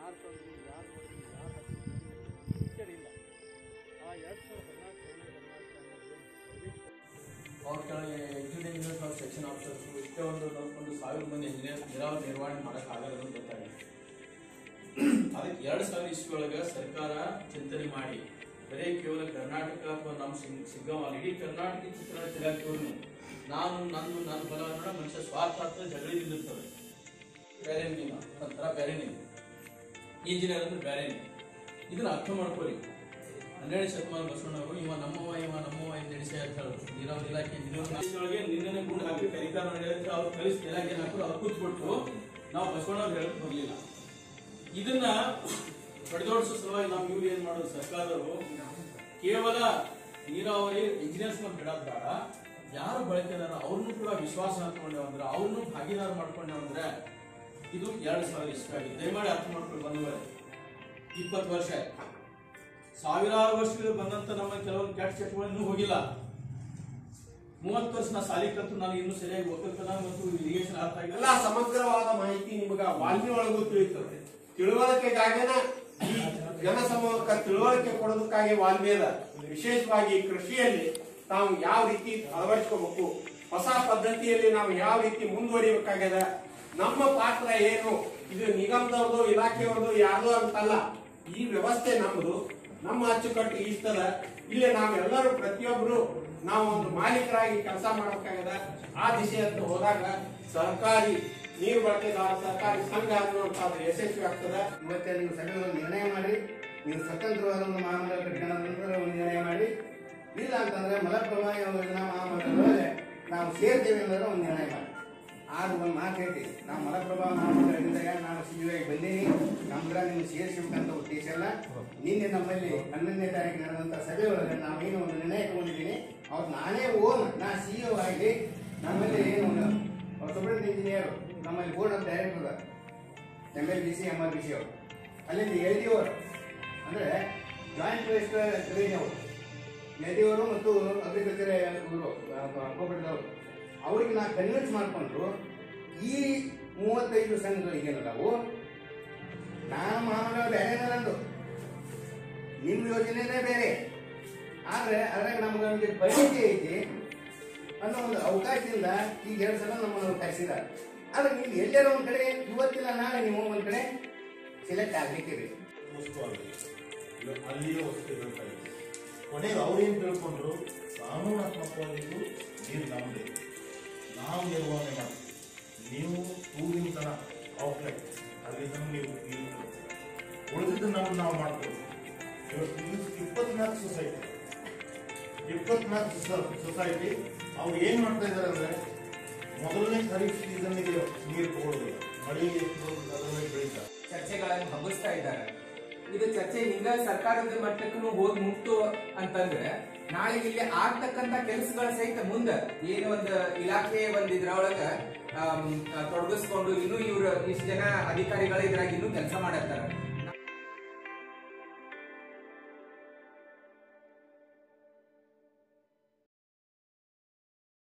ಯಾರು ತಂದ್ರು ಯಾರು ಮಾಡಿದ್ರು ಯಾರು ಹಾಕಿದ್ರು ಮುಖ್ಯ ಇಲ್ಲ ಆ ಎರಡು ಸಾವಿರದ ಹದಿನಾಲ್ಕು ಹದಿನಾಲ್ಕು ಹದಿನಾಲ್ಕು ಅವ್ರ ಕೆಳಗೆ ಇಂಜಿನಿಯರಿಂಗ್ ಇಂಜಿನಿಯರ್ಸ್ ಅವ್ರ ಸೆಕ್ಷನ್ ಆಫೀಸರ್ಸ್ ಇಷ್ಟೇ ಒಂದು ಒಂದು ಸಾವಿರ ಮಂದಿ ಇಂಜಿನಿಯರ್ಸ್ ನೀರಾವರಿ ನಿರ್ವಹಣೆ ಮಾಡೋಕ್ಕಾಗಲ್ಲ ಅಂತ ಗೊತ್ತಾಗಿದೆ ಅದಕ್ಕೆ ಎರಡು ಸಾವಿರ ಇಸ್ವಿ ಒಳಗೆ ಸರ್ಕಾರ ಚಿಂತನೆ ಮಾಡಿ ಬರೀ ಕೇವಲ ಕರ್ನಾಟಕ ಅಥವಾ ನಮ್ಮ ಸಿಂಗ್ ಸಿಗ್ಗಾಂವ ಇಡೀ ಕರ್ನಾಟಕ ಚಿತ್ರಣ ತೆಗೆದು ನಾನು ನಂದು ನನ್ನ ಬಲ ನೋಡ ಮನುಷ್ಯ ಸ್ವಾರ್ಥಾರ್ಥ ಜಗಳಿದಿರ್ತವೆ ಬೇರೆ ನೀನು ಒಂಥರ ಬೇರೆ ನೀನು ಇಂಜಿನಿಯರ್ ಅಂದ್ರೆ ಬೇರೆ ಇದನ್ನ ಅರ್ಥ ಮಾಡ್ಕೊಳ್ಳಿ ಹನ್ನೆರಡು ಶತಮಾನ ಬಸವಣ್ಣವರು ಇವ ನಮ್ಮವ ಇವ ನಮ್ಮವ ಎಂದು ನಡೆಸಿ ಅಂತ ಹೇಳೋದು ನೀರಾವರಿ ಇಲಾಖೆ ಇಂಜಿನಿಯರ್ಗೆ ನಿನ್ನೆ ಗುಂಡು ಹಾಕಿ ಕರಿಕಾರ ಹೇಳಿದ್ರೆ ಅವ್ರು ಕಳಿಸಿ ಇಲಾಖೆ ಹಾಕಿದ್ರು ಅವ್ರು ಕೂತ್ಬಿಟ್ಟು ನಾವು ಬಸವಣ್ಣವ್ರು ಹೇಳಕ್ ಬರಲಿಲ್ಲ ಇದನ್ನ ಹೊಡೆದೋಡಿಸೋ ಸಲುವಾಗಿ ನಾವು ಇವ್ರು ಏನ್ ಮಾಡೋದು ಸರ್ಕಾರದವರು ಕೇವಲ ನೀರಾವರಿ ಇಂಜಿನಿಯರ್ಸ್ ಮೇಲೆ ಬಿಡೋದ್ ಬೇಡ ಯಾರು ಬಳಕೆದಾರ ಅವ್ರನ್ನು ಕೂಡ ವಿಶ್ವಾಸ ಹಾಕೊಂಡೇವ್ ಅಂದ್ರೆ ಅವ್ರನ್ನು ಭಾಗಿದಾರ ಮಾಡ್ಕೊಂಡೇವ್ ಅಂದ್ರೆ ಇದು ಎರಡು ಸಾವಿರ ಇಷ್ಟ ಆಗಿದೆ ದಯಮಾಡಿ ಅರ್ಥ ಮಾಡ್ಕೊಂಡು ಬಂದವರು ಇಪ್ಪತ್ತು ವರ್ಷ ಆಯ್ತು ಸಾವಿರಾರು ವರ್ಷಗಳು ಬಂದಂತ ನಮ್ಮ ಕೆಲವೊಂದು ಕೆಟ್ಟ ಚಟುವಟಿಕೆ ಇನ್ನೂ ಹೋಗಿಲ್ಲ ಮೂವತ್ತು ವರ್ಷ ನಾ ಸಾಲಿ ಕಲ್ತು ನಾನು ಇನ್ನೂ ಸರಿಯಾಗಿ ಒಕ್ಕಲ್ತನ ಮತ್ತು ಇರಿಗೇಷನ್ ಅರ್ಥ ಆಗಿಲ್ಲ ಎಲ್ಲ ಸಮಗ್ರವಾದ ಮಾಹಿತಿ ನಿಮಗ ವಾಲ್ಮಿ ಒಳಗೂ ತಿಳಿತದೆ ತಿಳುವಳಿಕೆಗಾಗಿನ ಈ ಜನಸಮೂಹಕ್ಕೆ ತಿಳುವಳಿಕೆ ಕೊಡೋದಕ್ಕಾಗಿ ವಾಲ್ಮಿ ಅದ ವಿಶೇಷವಾಗಿ ಕೃಷಿಯಲ್ಲಿ ತಾವು ಯಾವ ರೀತಿ ಅಳವಡಿಸ್ಕೋಬೇಕು ಹೊಸ ಪದ್ಧತಿಯಲ್ಲಿ ನಾವು ಯಾವ ರೀತಿ ಮುಂದುವರಿಬೇಕಾಗ್ಯದ ನಮ್ಮ ಪಾತ್ರ ಏನು ಇದು ನಿಗಮದವ್ರದು ಇಲಾಖೆಯವ್ರದು ಯಾರ್ದು ಅಂತಲ್ಲ ಈ ವ್ಯವಸ್ಥೆ ನಮ್ಮದು ನಮ್ಮ ಅಚ್ಚುಕಟ್ಟು ಇಷ್ಟದ ಇಲ್ಲಿ ನಾವೆಲ್ಲರೂ ಪ್ರತಿಯೊಬ್ರು ನಾವು ಒಂದು ಮಾಲೀಕರಾಗಿ ಕೆಲಸ ಮಾಡಬೇಕಾಗದ ಆ ದಿಶೆಯತ್ತ ಹೋದಾಗ ಸರ್ಕಾರಿ ನೀರು ಬಳಕೆದಾರ ಸರ್ಕಾರಿ ಸಂಘ ಅನ್ನುವಂಥದ್ದು ಯಶಸ್ವಿ ಆಗ್ತದೆ ಇವತ್ತೇ ನೀವು ಸಭೆಯಲ್ಲಿ ಒಂದು ನಿರ್ಣಯ ಮಾಡಿ ನೀವು ಸ್ವತಂತ್ರವಾದ ಒಂದು ಮಹಾಮಂಡಲ ಕಟ್ಕೊಳ್ಳೋ ನಂತರ ಒಂದು ನಿರ್ಣಯ ಮಾಡಿ ಇಲ್ಲ ಅಂತಂದ್ರೆ ಮಲಪ್ರಭಾ ಯೋಜನಾ ಮಹಾಮಂಡಲದೊಳಗೆ ನಾವು ಸೇರ್ತೀವಿ ಅನ್ನೋದ್ರ ಒಂದು ನಿರ್ಣಯ ಮಾಡಿ ಆಗ ಒಂದು ಮಾತು ಹೇಳ್ತೀವಿ ನಾವು ಮಲಪ್ರಭಾ ಮಹಾಮಂಡಲದಿಂದ ನಾನು ಸಿಇಒಗೆ ಬಂದೀನಿ ನಮ್ದ್ರ ನಿಮ್ಗೆ ಸೇರಿಸಬೇಕಂತ ಉದ್ದೇಶ ಅಲ್ಲ ನಿನ್ನೆ ನಮ್ಮಲ್ಲಿ ಹನ್ನೊಂದನೇ ತಾರೀಕು ನಡೆದಂತ ಸಭೆ ಒಳಗೆ ನಾವೇನು ಒಂದು ನಿರ್ಣಯ ತಗೊಂಡಿದ್ದೀನಿ ಅವ್ರು ನಾನೇ ಓನ್ ನಾ ಸಿಇಒ ಆಗಿ ನಮ್ಮಲ್ಲಿ ಏನು ಸೂಪರಿಂಟ್ ಇಂಜಿನಿಯರ್ ನಮ್ಮಲ್ಲಿ board of director M L B C M R B C ಅವರು ಅಲ್ಲಿಂದ ಎಲ್ ಡಿ ಅವರು ಅಂದರೆ ಜಾಯಿಂಟ್ ರಿಜಿಸ್ಟರ್ ರೇಂಜ್ ಅವರು ಎಲ್ ಡಿ ಅವರು ಮತ್ತು ಅಗ್ರಿಕಲ್ಚರ್ ಇವರು ಕೋಪರೇಟಿವ್ ಅವರು ಅವ್ರಿಗೆ ನಾ ಕನ್ವಿನ್ಸ್ ಮಾಡಿಕೊಂಡ್ರು ಈ ಮೂವತ್ತೈದು ಸಂಘಗಳಿಗೇನದಾವು ನಾನು ಮಹಾಮಂಡಲ ಬೇರೆ ನಂದು ನಿಮ್ಮ ಯೋಜನೆನೇ ಬೇರೆ ಆದ್ರೆ ಅದ್ರಾಗ ನಮ್ಗೆ ಒಂದು ಪರಿಮಿತಿ ಐತಿ ಅನ್ನೋ ಒಂದು ಅವಕಾಶದಿಂದ ಈಗ ಎರಡು ಸಲ ನಮ್ಮನ್ನು ಕರೆಸಿದ್ದಾರೆ ಆದ್ರೆ ನೀವು ಎಲ್ಲಾರ ಒಂದ್ ಕಡೆ ಇವತ್ತಿಲ್ಲ ನಾಳೆ ನೀವು ಒಂದ್ ಕಡೆ ಸೆಲೆಕ್ಟ್ ಆಗ್ಲಿಕ್ಕೆ ಬೇಕು ವಸ್ತುವಾಗಿದೆ ಅಲ್ಲಿಯೇ ವಸ್ತು ಇರಬೇಕಾಗಿದೆ ಕೊನೆಗೆ ಅವ್ರೇನು ತಿಳ್ಕೊಂಡ್ರು ಕಾನೂನಾತ್ಮಕವಾಗಿದ್ದು ನೀರು ನಮ್ಮದೇ ನಾವು ನಿರ್ವಹಣೆ ಮಾಡಿ ನೀವು ಊರಿನ ತನ ಔಟ್ಲೆಟ್ ಅಲ್ಲಿ ತನಕ ನೀವು ನೀರು ಉಳಿದಿದ್ದು ನಾವು ನಾವು ಮಾಡ್ತೀವಿ ಇವತ್ತು ಇದು ಇಪ್ಪತ್ನಾಲ್ಕು ಸೊಸೈಟಿ ಇಪ್ಪತ್ನಾಲ್ಕು ಸೊಸೈಟಿ ಅವ್ರು ಏನ್ ಮಾಡ್ತಾ ಇದಾರೆ ಅಂದ್ರೆ ಮೊದಲನೇ ಖರೀಫ್ ಸೀಸನ್ನಿಗೆ ನೀರು ತಗೊಳ್ಳೋದಿಲ್ಲ ಮಳೆ ಎಷ್ಟು ಅದನ್ನೇ ಬೆಳೀತಾರೆ ಚರ್ಚೆಗಳನ್ನು ಹಬ್ಬಿಸ್ತಾ ಇದ್ದಾರೆ ಇದು ಚರ್ಚೆ ಹಿಂಗ ಸರ್ಕಾರದ ಮಟ್ಟಕ್ಕೂ ಹೋಗಿ ಮುಟ್ತು ಅಂತಂದ್ರೆ ನಾಳೆ ಇಲ್ಲಿ ಆಗ್ತಕ್ಕಂತ ಕೆಲಸಗಳ ಸಹಿತ ಮುಂದ ಏನು ಒಂದು ಇಲಾಖೆ ಒಂದ್ ಇದ್ರೊಳಗ ಆಮ್, ಆ, ತೊಡಗಿಸ್ಕೊಂಡು ಇನ್ನೂ ಇವ್ರು ಇಷ್ಟು ಜನ ಅಧಿಕಾರಿಗಳು ಇದ್ರಾಗ ಇನ್ನೂ ಕೆಲಸ ಮಾಡತ್ತಾರ